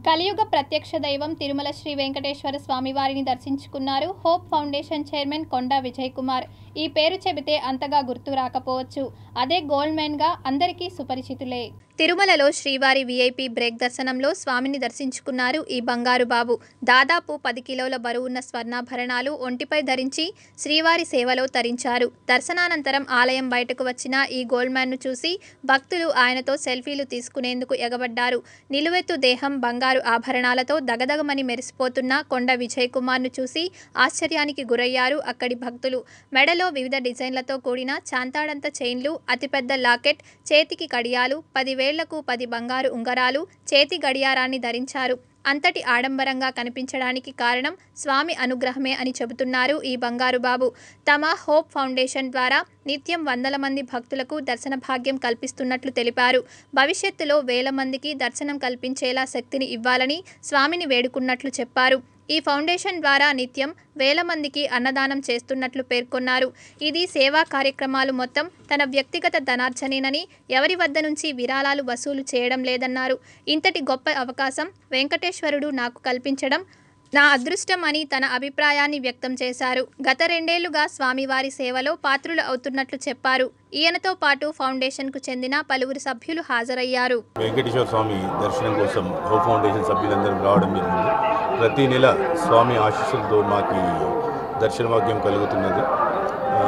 కలియుగ ప్రత్యక్ష దైవం తిరుమల శ్రీ వెంకటేశ్వర స్వామి వారిని దర్శించుకున్నారు Hope Foundation chairman Konda Vijay Kumar ఈ పేరు చెబితే అంతగా గుర్తు రాకపోవచ్చు అదే గోల్డ్ గా అందరికీ సుపరిచితులే తిరుమలలో శ్రీవారి విఐపి బ్రేక్ దర్శనంలో స్వామిని దర్శించుకున్నారు ఈ బంగారు బాబు దాదాపు పది కిలోల బరువున్న స్వర్ణాభరణాలు ఒంటిపై ధరించి శ్రీవారి సేవలో తరించారు దర్శనానంతరం ఆలయం బయటకు వచ్చిన ఈ గోల్డ్ ను చూసి భక్తులు ఆయనతో సెల్ఫీలు తీసుకునేందుకు ఎగబడ్డారు నిలువెత్తు దేహం బంగారు ఆభరణాలతో దగదగమని మెరిసిపోతున్న కొండ విజయ్ కుమార్ను చూసి ఆశ్చర్యానికి గురయ్యారు అక్కడి భక్తులు మెడలో వివిధ డిజైన్లతో కూడిన చాంతాడంత చైన్లు అతిపెద్ద లాకెట్ చేతికి కడియాలు పదివేళ్లకు పది బంగారు ఉంగరాలు చేతి గడియారాన్ని ధరించారు అంతటి ఆడంబరంగా కనిపించడానికి కారణం స్వామి అనుగ్రహమే అని చెబుతున్నారు ఈ బంగారు బాబు తమ హోప్ ఫౌండేషన్ ద్వారా నిత్యం వందల మంది భక్తులకు దర్శన భాగ్యం కల్పిస్తున్నట్లు తెలిపారు భవిష్యత్తులో వేల మందికి దర్శనం కల్పించేలా శక్తిని ఇవ్వాలని స్వామిని వేడుకున్నట్లు చెప్పారు ఈ ఫౌండేషన్ ద్వారా నిత్యం వేల మందికి అన్నదానం చేస్తున్నట్లు పేర్కొన్నారు ఇది సేవా కార్యక్రమాలు మొత్తం తన వ్యక్తిగత ధనార్జనేనని ఎవరి వద్ద నుంచి విరాళాలు వసూలు చేయడం లేదన్నారు ఇంతటి గొప్ప అవకాశం వెంకటేశ్వరుడు నాకు కల్పించడం నా అదృష్టం అని తన అభిప్రాయాన్ని వ్యక్తం చేశారు గత రెండేళ్లుగా స్వామివారి సేవలో పాత్రులు అవుతున్నట్లు చెప్పారు ఈయనతో పాటు ఫౌండేషన్కు చెందిన పలువురు సభ్యులు హాజరయ్యారు వెంకటేశ్వర స్వామి దర్శనం కోసం హోప్ ఫౌండేషన్ సభ్యులందరం రావడం జరిగింది ప్రతి నెల స్వామి ఆశీస్సులతో మాకు దర్శన భాగ్యం కలుగుతున్నది ఆ,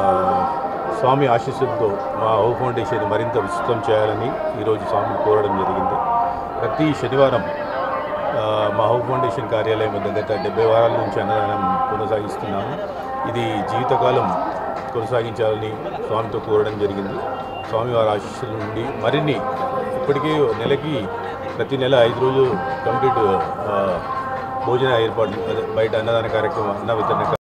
స్వామి ఆశీస్సులతో మా హోప్ ఫౌండేషన్ మరింత విస్తృతం చేయాలని ఈరోజు స్వామిని కోరడం జరిగింది ప్రతి శనివారం ఆ, మా హోప్ ఫౌండేషన్ కార్యాలయం వద్ద గత డెబ్బై వారాల నుంచి అన్నదానం కొనసాగిస్తున్నాము ఇది జీవితకాలం కొనసాగించాలని స్వామితో కోరడం జరిగింది స్వామివారి ఆశీస్సుల నుండి మరిన్ని ఇప్పటికీ నెలకి ప్రతి నెల ఐదు రోజులు కంప్లీట్ ఆ, భోజన ఏర్పాట్లు అదే బయట అన్నదాన కార్యక్రమం అన్న వితరణ